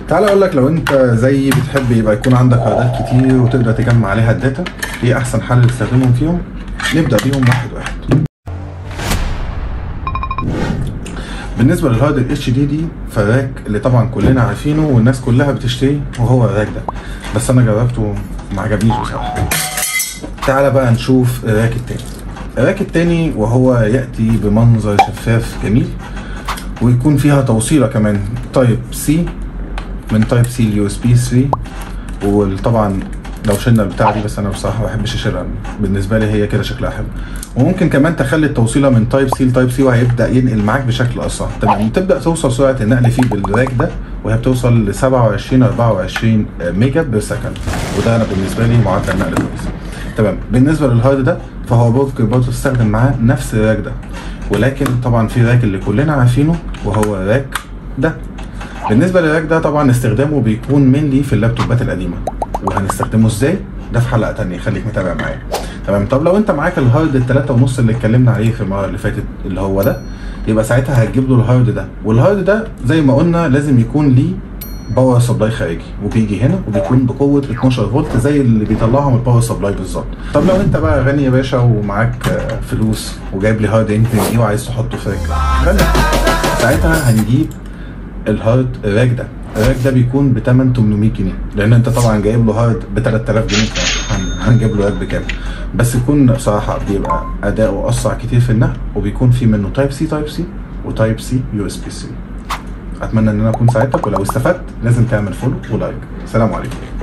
تعال اقول لك لو انت زيي بتحب يبقى يكون عندك هاردات كتير وتقدر تجمع عليها الداتا ايه احسن حل تستخدمهم فيهم نبدا بيهم واحد واحد بالنسبه للهارد الاتش دي دي فالراك اللي طبعا كلنا عارفينه والناس كلها بتشتري وهو الراك ده بس انا جربته ما عجبنيش بصراحه تعالى بقى نشوف الراك التاني الراك التاني وهو ياتي بمنظر شفاف جميل ويكون فيها توصيله كمان تايب سي من تايب سي ليو اس بي 3 وطبعا لو شلنا البتاعه دي بس انا بصراحه ما بحبش اشيلها بالنسبه لي هي كده شكلها حلو وممكن كمان تخلي التوصيله من تايب سي لتايب سي وهيبدا ينقل معاك بشكل اسرع تمام تبدا توصل سرعه النقل فيه بالراك ده وهي بتوصل ل 27 24 ميجا بير سكند وده انا بالنسبه لي معدل نقل كويس تمام بالنسبه للهارد ده فهو ممكن برضه تستخدم معاه نفس الراك ده ولكن طبعا في راك اللي كلنا عارفينه وهو الراك ده بالنسبه للراك ده طبعا استخدامه بيكون منلي في اللابتوبات القديمه وهنستخدمه ازاي ده في حلقه تانية خليك متابع معايا تمام طب لو انت معاك الهارد التلاتة ونص اللي اتكلمنا عليه في المره اللي فاتت اللي هو ده يبقى ساعتها هتجيب له الهارد ده والهارد ده زي ما قلنا لازم يكون ليه باور سبلاي خارجي وبيجي هنا وبيكون بقوه 12 فولت زي اللي بيطلعهم الباور سبلاي بالظبط طب لو انت بقى غني يا باشا ومعاك فلوس وجايب لي هارد انت ايه وعايز تحطه في راك غني ساعتها هنجيب الهارد الراك ده الراك ده بيكون ب 8 800 جنيه لان انت طبعا جايب له هارد ب 3000 جنيه هنجيب له راك بكام بس يكون بصراحه بيبقى اداؤه اسرع كتير في النقل وبيكون فيه منه تايب سي تايب سي وتايب سي يو اس بي 3 اتمنى ان انا اكون ساعدتك ولو استفدت لازم تعمل فولو ولايك سلام عليكم